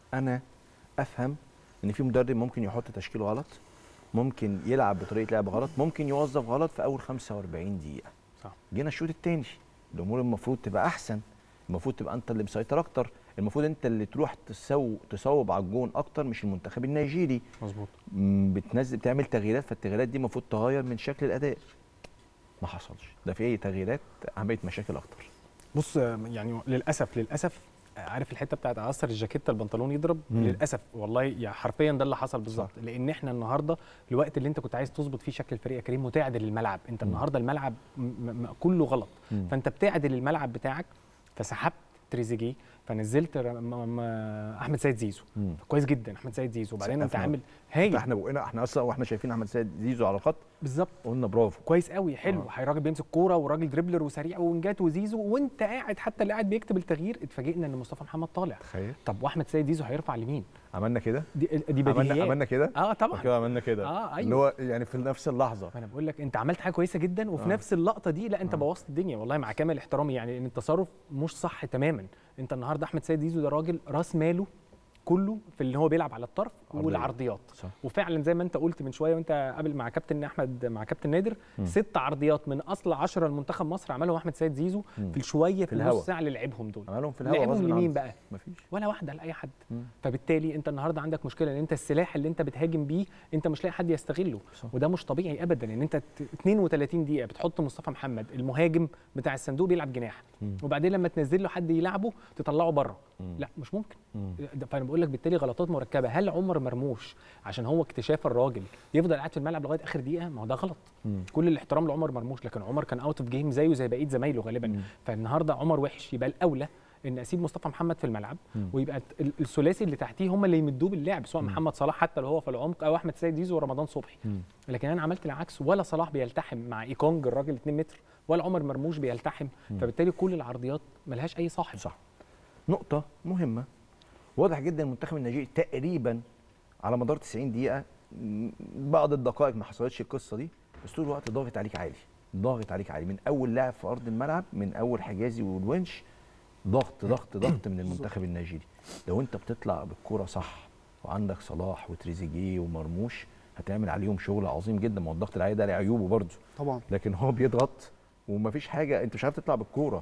انا افهم ان في مدرب ممكن يحط تشكيل غلط ممكن يلعب بطريقه لعب غلط ممكن يوظف غلط في اول 45 دقيقه صح. جينا الشوط الثاني الامور المفروض تبقى احسن المفروض تبقى انت اللي مسيطر اكتر المفروض انت اللي تروح تسو تصوب على الجون اكتر مش المنتخب النيجيري مظبوط م، بتنزل بتعمل تغييرات فالتغييرات دي المفروض تغير من شكل الاداء ما حصلش ده في اي تغييرات عملت مشاكل اكتر بص آه، يعني للاسف للاسف آه، عارف الحته بتاعت اثر الجاكيته البنطلون يضرب مم. للاسف والله يعني حرفيا ده اللي حصل بالظبط لان احنا النهارده الوقت اللي انت كنت عايز تظبط فيه شكل الفريق يا كريم وتعدل الملعب انت مم. النهارده الملعب م- م- كله غلط مم. فانت بتعدل الملعب بتاعك فسحبت تريزيجيه فنزلت ر- م- م- احمد سيد زيزو مم. كويس جدا احمد سيد زيزو وبعدين انت سقفنا. عامل هايل احنا بقينا احنا اصلا واحنا شايفين احمد سيد زيزو على الخط بالظبط قلنا برافو كويس قوي حلو آه. آه. راجل بيمسك كوره وراجل دريبلر وسريع وونجات وزيزو وانت قاعد حتى اللي قاعد بيكتب التغيير اتفاجئنا ان مصطفى محمد طالع تخيل طب واحمد سيد زيزو هيرفع لمين عملنا كده دي دي عملنا بديهيات عملنا كده اه طبعا كده عملنا كده اه اللي ايوه هو يعني في نفس اللحظه فانا بقول لك انت عملت حاجه كويسه جدا وفي آه. آه. نفس اللقطه دي لا انت آه. آه. بوظت الدنيا والله مع كامل احترامي يعني ان التصرف مش صح تماما انت النهارده احمد سيد زيزو ده راجل راس ماله كله في اللي هو بيلعب على الطرف عرضية. والعرضيات صح وفعلا زي ما انت قلت من شويه وانت قبل مع كابتن احمد مع كابتن نادر مم. ست عرضيات من اصل 10 لمنتخب مصر عملهم احمد سيد زيزو مم. في الشويه في, في الهوا. النص ساعه اللي لعبهم دول عملهم في الهواء لعبهم غصب لمين عنه. بقى مفيش ولا واحده لاي حد مم. فبالتالي انت النهارده عندك مشكله ان انت السلاح اللي انت بتهاجم بيه انت مش لاقي حد يستغله صح. وده مش طبيعي ابدا ان انت ت- 32 دقيقه بتحط مصطفى محمد المهاجم بتاع الصندوق بيلعب جناح مم. وبعدين لما تنزل له حد يلعبه تطلعه بره مم. لا مش ممكن مم. ده- فانا بقول لك بالتالي غلطات مركبه هل عمر مرموش عشان هو اكتشاف الراجل يفضل قاعد في الملعب لغايه اخر دقيقه ما هو ده غلط مم. كل الاحترام لعمر مرموش لكن عمر كان اوت اوف جيم زيه زي بقيه زمايله غالبا مم. فالنهارده عمر وحش يبقى الاولى ان اسيب مصطفى محمد في الملعب مم. ويبقى ال- الثلاثي اللي تحتيه هم اللي يمدوه باللعب سواء مم. محمد صلاح حتى لو هو في العمق او احمد سيد زيزو ورمضان صبحي مم. لكن انا عملت العكس ولا صلاح بيلتحم مع ايكونج الراجل 2 متر ولا عمر مرموش بيلتحم مم. فبالتالي كل العرضيات ملهاش اي صاحب صح نقطة مهمة واضح جدا المنتخب النيجيري تقريبا على مدار 90 دقيقة م- بعض الدقائق ما حصلتش القصة دي بس طول الوقت ضاغط عليك عالي ضاغط عليك عالي من أول لاعب في أرض الملعب من أول حجازي والونش ضغط ضغط ضغط من المنتخب النيجيري لو أنت بتطلع بالكرة صح وعندك صلاح وتريزيجيه ومرموش هتعمل عليهم شغل عظيم جدا ما هو الضغط العالي ده له عيوبه برضه طبعا لكن هو بيضغط ومفيش حاجة أنت مش عارف تطلع بالكورة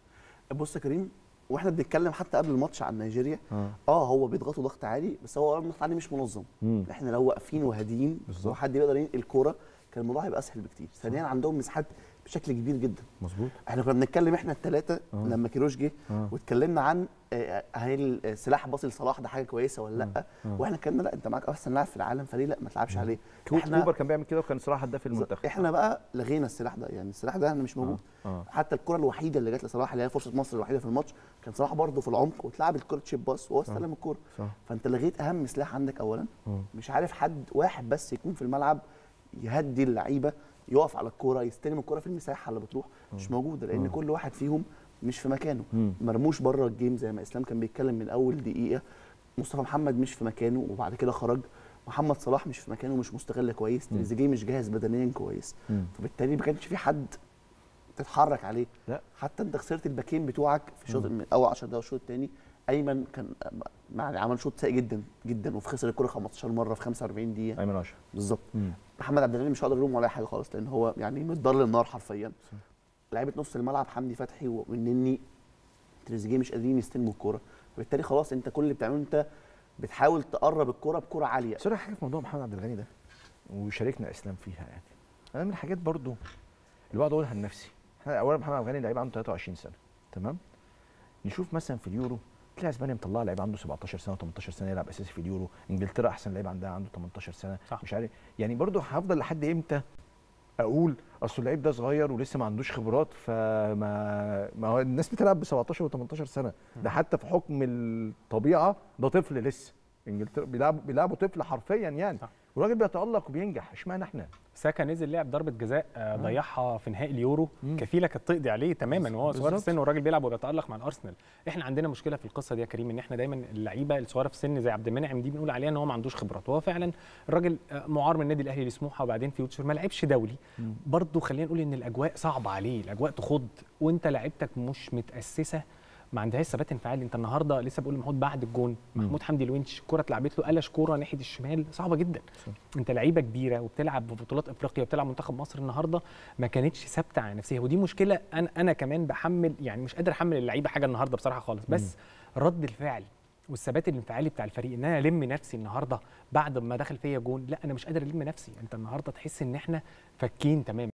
بص يا كريم واحنا بنتكلم حتى قبل الماتش عن نيجيريا اه اه هو بيضغطوا ضغط عالي بس هو الضغط عالي مش منظم مم. احنا لو واقفين وهاديين بالظبط. وحد بيقدر ينقل الكوره كان الموضوع هيبقى اسهل بكتير ثانيا عندهم مساحات بشكل كبير جدا مظبوط احنا كنا بنتكلم احنا الثلاثه آه. لما كيروش جه اه واتكلمنا عن آه، هل السلاح باصي لصلاح ده حاجه كويسه ولا لا آه. واحنا اتكلمنا لا انت معاك احسن لاعب في العالم فليه لا ما تلعبش عليه كو- احنا كوبر كان بيعمل كده وكان صراحه هداف المنتخب احنا بقى لغينا السلاح ده يعني السلاح ده احنا مش موجود اه حتى الكره الوحيده اللي جت لصلاح اللي هي فرصه مصر الوحيده في الماتش كان صلاح برضه في العمق واتلعبت كره تشيب باس وهو استلم الكوره صح فانت لغيت اهم سلاح عندك اولا آه. مش عارف حد واحد بس يكون في الملعب يهدي اللعيبه يقف على الكوره يستلم الكوره في المساحه اللي بتروح مش موجوده لان آه. كل واحد فيهم مش في مكانه مم. مرموش بره الجيم زي ما اسلام كان بيتكلم من اول دقيقه مصطفى محمد مش في مكانه وبعد كده خرج محمد صلاح مش في مكانه مش مستغل كويس مم. تريزيجيه مش جاهز بدنيا كويس مم. فبالتالي ما كانش في حد تتحرك عليه لا. حتى انت خسرت الباكين بتوعك في الشوط مم. من اول 10 دقايق الشوط الثاني ايمن كان يعني عمل شوط سيء جدا جدا وفي خسر الكره 15 مره في 45 دقيقه ايمن اشرف بالظبط مم. محمد عبد الغني مش هقدر الومه ولا أي حاجه خالص لان هو يعني متضر للنار حرفيا صح. لعيبه نص الملعب حمدي فتحي والنني تريزيجيه مش قادرين يستلموا الكوره فبالتالي خلاص انت كل اللي بتعمله انت بتحاول تقرب الكوره بكوره عاليه بس أقول لك حاجه في موضوع محمد عبد الغني ده وشاركنا اسلام فيها يعني انا من الحاجات برضو اللي بقعد اقولها لنفسي احنا اولا محمد عبد الغني لعيب عنده 23 سنه تمام نشوف مثلا في اليورو تلاقي اسبانيا مطلعه لعيب عنده 17 سنه و18 سنه يلعب اساسي في اليورو انجلترا احسن لعيب عندها عنده 18 سنه صح. مش عارف يعني برضو هفضل لحد امتى اقول اصل اللعيب ده صغير ولسه ما عندوش خبرات فما ما هو الناس بتلعب ب 17 و18 سنه ده حتى في حكم الطبيعه ده طفل لسه انجلترا بيلعبوا بيلعبوا طفل حرفيا يعني صح. والراجل بيتالق وبينجح اشمعنى احنا ساكا نزل لعب ضربه جزاء آه، ضيعها في نهائي اليورو مم. كفيله كانت تقضي عليه تماما وهو صغير في بالظبط. السن والراجل بيلعب وبيتالق مع الارسنال احنا عندنا مشكله في القصه دي يا كريم ان احنا دايما اللعيبه الصغيره في السن زي عبد المنعم دي بنقول عليها ان هو ما عندوش خبرات وهو فعلا الراجل آه، معار من النادي الاهلي لسموحه وبعدين فيوتشر ما لعبش دولي مم. برضه خلينا نقول ان الاجواء صعبه عليه الاجواء تخض وانت لعيبتك مش متاسسه ما عندهاش ثبات انفعالي انت النهارده لسه بقول لمحمود بعد الجون محمود حمدي الونش الكره اتلعبت له قلش كوره ناحيه الشمال صعبه جدا صح. انت لعيبه كبيره وبتلعب في بطولات افريقيا وبتلعب منتخب مصر النهارده ما كانتش ثابته على نفسها ودي مشكله انا انا كمان بحمل يعني مش قادر احمل اللعيبه حاجه النهارده بصراحه خالص بس رد الفعل والثبات الانفعالي بتاع الفريق ان انا الم نفسي النهارده بعد ما دخل فيا جون لا انا مش قادر الم نفسي انت النهارده تحس ان احنا فاكين تماما